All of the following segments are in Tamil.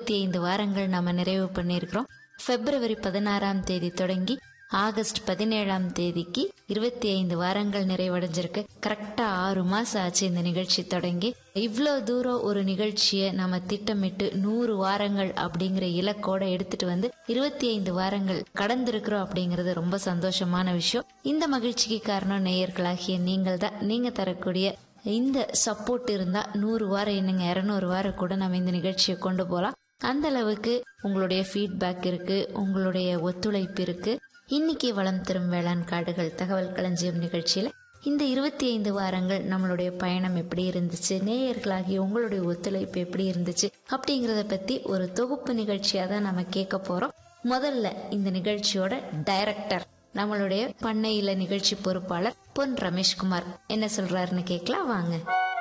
இருபத்தி ஐந்து வாரங்கள் நம்ம நிறைவு பண்ணியிருக்கிறோம் பிப்ரவரி பதினாறாம் தேதி தொடங்கி ஆகஸ்ட் பதினேழாம் தேதிக்கு இருபத்தி ஐந்து வாரங்கள் நிறைவடைஞ்சிருக்கு கரெக்டா ஆறு மாசம் ஆச்சு இந்த நிகழ்ச்சி தொடங்கி இவ்வளோ தூரம் ஒரு நிகழ்ச்சியை நம்ம திட்டமிட்டு நூறு வாரங்கள் அப்படிங்கிற இலக்கோட எடுத்துட்டு வந்து இருபத்தி ஐந்து வாரங்கள் கடந்திருக்கிறோம் அப்படிங்கிறது ரொம்ப சந்தோஷமான விஷயம் இந்த மகிழ்ச்சிக்கு காரணம் நேயர்களாகிய நீங்கள் தான் நீங்க தரக்கூடிய இந்த சப்போர்ட் இருந்தா நூறு வாரம் என்னங்க இரநூறு வாரம் கூட நம்ம இந்த நிகழ்ச்சியை கொண்டு போகலாம் அந்த அளவுக்கு உங்களுடைய ஃபீட்பேக் இருக்கு உங்களுடைய ஒத்துழைப்பு இருக்கு இன்னைக்கு வளம் தரும் வேளாண் காடுகள் தகவல் களஞ்சியம் நிகழ்ச்சியில இந்த இருபத்தி ஐந்து வாரங்கள் நம்மளுடைய பயணம் எப்படி இருந்துச்சு நேயர்களாகி உங்களுடைய ஒத்துழைப்பு எப்படி இருந்துச்சு அப்படிங்கறத பத்தி ஒரு தொகுப்பு நிகழ்ச்சியா தான் நம்ம கேட்க போறோம் முதல்ல இந்த நிகழ்ச்சியோட டைரக்டர் நம்மளுடைய பண்ணையில நிகழ்ச்சி பொறுப்பாளர் பொன் ரமேஷ்குமார் என்ன சொல்றாருன்னு கேட்கலாம் வாங்க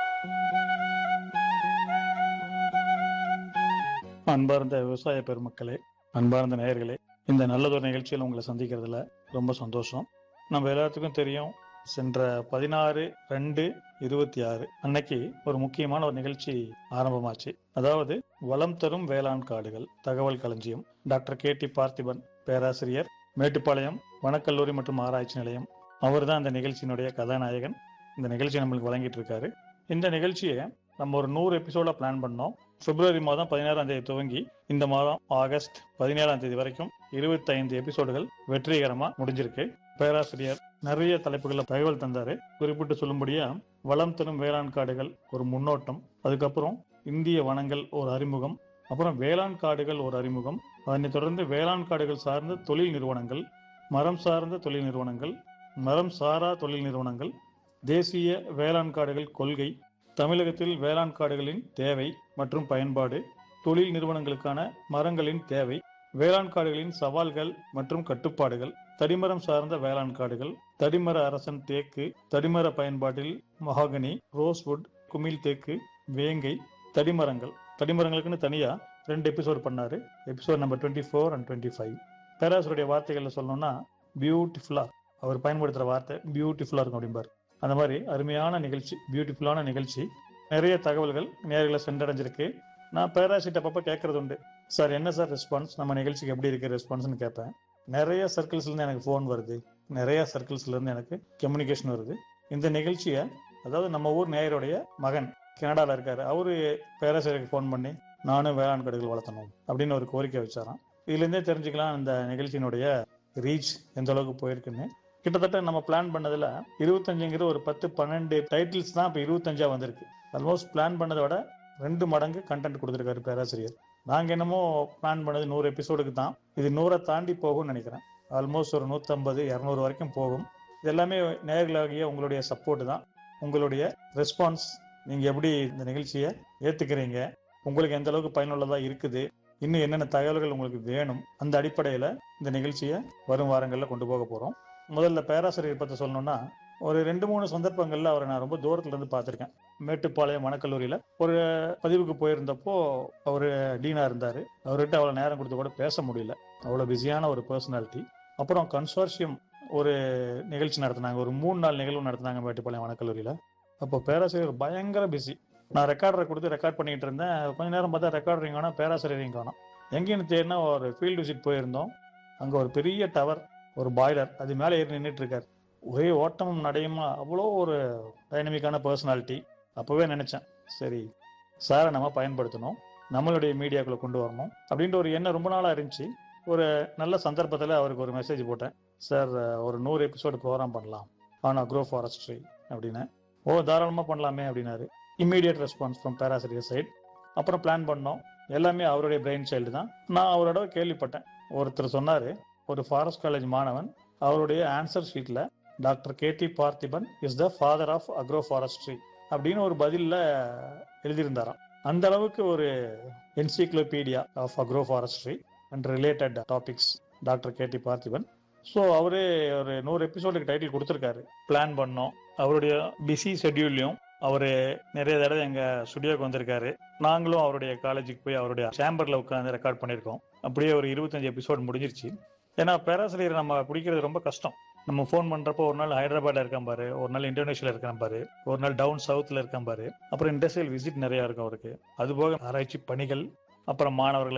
அன்பார்ந்த விவசாய பெருமக்களே அன்பார்ந்த நேயர்களே இந்த நல்லதொரு நிகழ்ச்சியில் உங்களை சந்திக்கிறதுல ரொம்ப சந்தோஷம் நம்ம எல்லாத்துக்கும் தெரியும் சென்ற பதினாறு ரெண்டு இருபத்தி ஆறு அன்னைக்கு ஒரு முக்கியமான ஒரு நிகழ்ச்சி ஆரம்பமாச்சு அதாவது வளம் தரும் வேளாண் காடுகள் தகவல் களஞ்சியம் டாக்டர் கே டி பார்த்திபன் பேராசிரியர் மேட்டுப்பாளையம் வனக்கல்லூரி மற்றும் ஆராய்ச்சி நிலையம் அவர் தான் இந்த நிகழ்ச்சியினுடைய கதாநாயகன் இந்த நிகழ்ச்சி நம்மளுக்கு வழங்கிட்டு இருக்காரு இந்த நிகழ்ச்சியை நம்ம ஒரு நூறு எபிசோட பிளான் பண்ணோம் பிப்ரவரி மாதம் பதினாறாம் தேதி துவங்கி இந்த மாதம் ஆகஸ்ட் பதினேழாம் தேதி வரைக்கும் இருபத்தைந்து எபிசோடுகள் வெற்றிகரமா முடிஞ்சிருக்கு பேராசிரியர் நிறைய தலைப்புகள்ல தகவல் தந்தாரு குறிப்பிட்டு சொல்லும்படியா வளம் தரும் வேளாண் காடுகள் ஒரு முன்னோட்டம் அதுக்கப்புறம் இந்திய வனங்கள் ஒரு அறிமுகம் அப்புறம் வேளாண் காடுகள் ஒரு அறிமுகம் அதனைத் தொடர்ந்து வேளாண் காடுகள் சார்ந்த தொழில் நிறுவனங்கள் மரம் சார்ந்த தொழில் நிறுவனங்கள் மரம் சாரா தொழில் நிறுவனங்கள் தேசிய வேளாண் காடுகள் கொள்கை தமிழகத்தில் வேளாண் காடுகளின் தேவை மற்றும் பயன்பாடு தொழில் நிறுவனங்களுக்கான மரங்களின் தேவை வேளாண் காடுகளின் சவால்கள் மற்றும் கட்டுப்பாடுகள் தடிமரம் சார்ந்த வேளாண் காடுகள் தடிமர அரசன் தேக்கு தடிமர பயன்பாட்டில் மகாகனி ரோஸ்வுட் குமிழ் தேக்கு வேங்கை தடிமரங்கள் தடிமரங்களுக்குன்னு தனியா ரெண்டு எபிசோட் பண்ணாரு episode number twenty four and twenty five பேராசருடைய வார்த்தைகள்ல சொல்லணும்னா பியூட்டிஃபுல்லா அவர் பயன்படுத்துற வார்த்தை பியூட்டிஃபுல்லா இருக்கும் அப்படிம்பார் அந்த மாதிரி அருமையான நிகழ்ச்சி பியூட்டிஃபுல்லான நிகழ்ச்சி நிறைய தகவல்கள் நேர்களை சென்றடைஞ்சிருக்கு நான் பேராசிட்ட அப்பப்ப கேட்கறது உண்டு சார் என்ன சார் ரெஸ்பான்ஸ் நம்ம நிகழ்ச்சிக்கு எப்படி இருக்கு ரெஸ்பான்ஸ்னு கேட்பேன் நிறைய சர்க்கிள்ஸ்ல இருந்து எனக்கு ஃபோன் வருது நிறைய சர்க்கிள்ஸ்ல இருந்து எனக்கு கம்யூனிகேஷன் வருது இந்த நிகழ்ச்சியை அதாவது நம்ம ஊர் நேயருடைய மகன் கனடால இருக்காரு அவரு பேராசிரியருக்கு ஃபோன் பண்ணி நானும் வேளாண் கடைகள் வளர்த்தணும் அப்படின்னு ஒரு கோரிக்கை வச்சாராம் இதுல இருந்தே தெரிஞ்சுக்கலாம் இந்த நிகழ்ச்சியினுடைய ரீச் எந்த அளவுக்கு போயிருக்குன்னு கிட்டத்தட்ட நம்ம பிளான் பண்ணதுல இருபத்தஞ்சுங்கிற ஒரு பத்து பன்னெண்டு டைட்டில்ஸ் தான் இப்போ இருபத்தஞ்சா வந்திருக்கு ஆல்மோஸ்ட் பிளான் பண்ணதை விட ரெண்டு மடங்கு கண்டென்ட் கொடுத்துருக்காரு பேராசிரியர் நாங்க என்னமோ பிளான் பண்ணது நூறு எபிசோடுக்கு தான் இது நூறை தாண்டி போகும்னு நினைக்கிறேன் ஆல்மோஸ்ட் ஒரு நூற்றம்பது இரநூறு வரைக்கும் போகும் இது எல்லாமே நேர்களாகிய உங்களுடைய சப்போர்ட் தான் உங்களுடைய ரெஸ்பான்ஸ் நீங்க எப்படி இந்த நிகழ்ச்சியை ஏத்துக்கிறீங்க உங்களுக்கு எந்த அளவுக்கு பயனுள்ளதா இருக்குது இன்னும் என்னென்ன தகவல்கள் உங்களுக்கு வேணும் அந்த அடிப்படையில இந்த நிகழ்ச்சியை வரும் வாரங்கள்ல கொண்டு போக போறோம் முதல்ல பேராசிரியர் பத்தி சொல்லணும்னா ஒரு ரெண்டு மூணு சந்தர்ப்பங்கள்ல அவரை நான் ரொம்ப தூரத்துல இருந்து பார்த்திருக்கேன் மேட்டுப்பாளையம் வனக்கல்லூரியில ஒரு பதிவுக்கு போயிருந்தப்போ அவரு டீனா இருந்தாரு அவர்கிட்ட அவ்வளவு நேரம் கொடுத்து கூட பேச முடியல அவ்வளவு பிஸியான ஒரு பர்சனாலிட்டி அப்புறம் கன்சோர்ஷியம் ஒரு நிகழ்ச்சி நடத்தினாங்க ஒரு மூணு நாள் நிகழ்வு நடத்தினாங்க மேட்டுப்பாளையம் வனக்கல்லூரியில அப்போ பேராசிரியர் பயங்கர பிஸி நான் ரெக்கார்டரை கொடுத்து ரெக்கார்ட் பண்ணிட்டு இருந்தேன் கொஞ்ச நேரம் பார்த்தா ரெக்கார்டரிங் காணும் பேராசிரியரையும் காணும் எங்கேன்னு தேடினா ஒரு ஃபீல்டு விசிட் போயிருந்தோம் அங்க ஒரு பெரிய டவர் ஒரு பாய்லர் அது மேலே ஏறி நின்றுட்டு இருக்காரு ஒரே ஓட்டமும் நடையுமா அவ்வளோ ஒரு டைனமிக்கான பர்சனாலிட்டி அப்பவே நினைச்சேன் சரி சாரை நம்ம பயன்படுத்தணும் நம்மளுடைய மீடியாக்குள்ள கொண்டு வரணும் அப்படின்ற ஒரு எண்ணம் ரொம்ப நாளா இருந்துச்சு ஒரு நல்ல சந்தர்ப்பத்தில் அவருக்கு ஒரு மெசேஜ் போட்டேன் சார் ஒரு நூறு எபிசோடு ப்ரோக்ராம் பண்ணலாம் ஆன் அக்ரோ ஃபாரஸ்ட்ரி அப்படின்னு ஓ தாராளமாக பண்ணலாமே அப்படின்னாரு இம்மீடியட் ரெஸ்பான்ஸ் ஃப்ரம் பேராசிரியர் சைட் அப்புறம் பிளான் பண்ணோம் எல்லாமே அவருடைய பிரெயின் சைல்டு தான் நான் அவரோட கேள்விப்பட்டேன் ஒருத்தர் சொன்னாரு ஒரு ஃபாரஸ்ட் காலேஜ் மாணவன் அவருடைய ஆன்சர் ஷீட்ல doctor K T Parthiban is the father of agro forestry அப்படின்னு ஒரு பதில்ல எழுதியிருந்தாராம் அந்த அளவுக்கு ஒரு encyclopedia of agro forestry and related topics doctor K T Parthiban so அவரே ஒரு நூறு எபிசோடுக்கு டைட்டில் கொடுத்துருக்காரு பிளான் பண்ணோம் அவருடைய பிஸி ஷெட்யூல்லையும் அவரு நிறைய தடவை எங்க ஸ்டுடியோக்கு வந்திருக்காரு நாங்களும் அவருடைய காலேஜுக்கு போய் அவருடைய சேம்பர்ல உட்காந்து ரெக்கார்ட் பண்ணியிருக்கோம் அப்படியே ஒரு இருபத்தஞ்சு எபிசோட் முடிஞ்சிருச்சு ஏன்னா பேராசிரியர் நம்ம பிடிக்கிறது ரொம்ப கஷ்டம் நம்ம ஃபோன் பண்றப்போ ஒரு நாள் ஹைதராபாத்ல இருக்கான் பாரு ஒரு நாள் இந்தோனேஷியால இருக்கான் பாரு ஒரு நாள் டவுன் சவுத்ல இருக்கான் பாரு அப்புறம் இண்டஸ்ட்ரியல் விசிட் நிறைய இருக்கும் அவருக்கு அது போக ஆராய்ச்சி பணிகள் அப்புறம் மாணவர்களுக்கு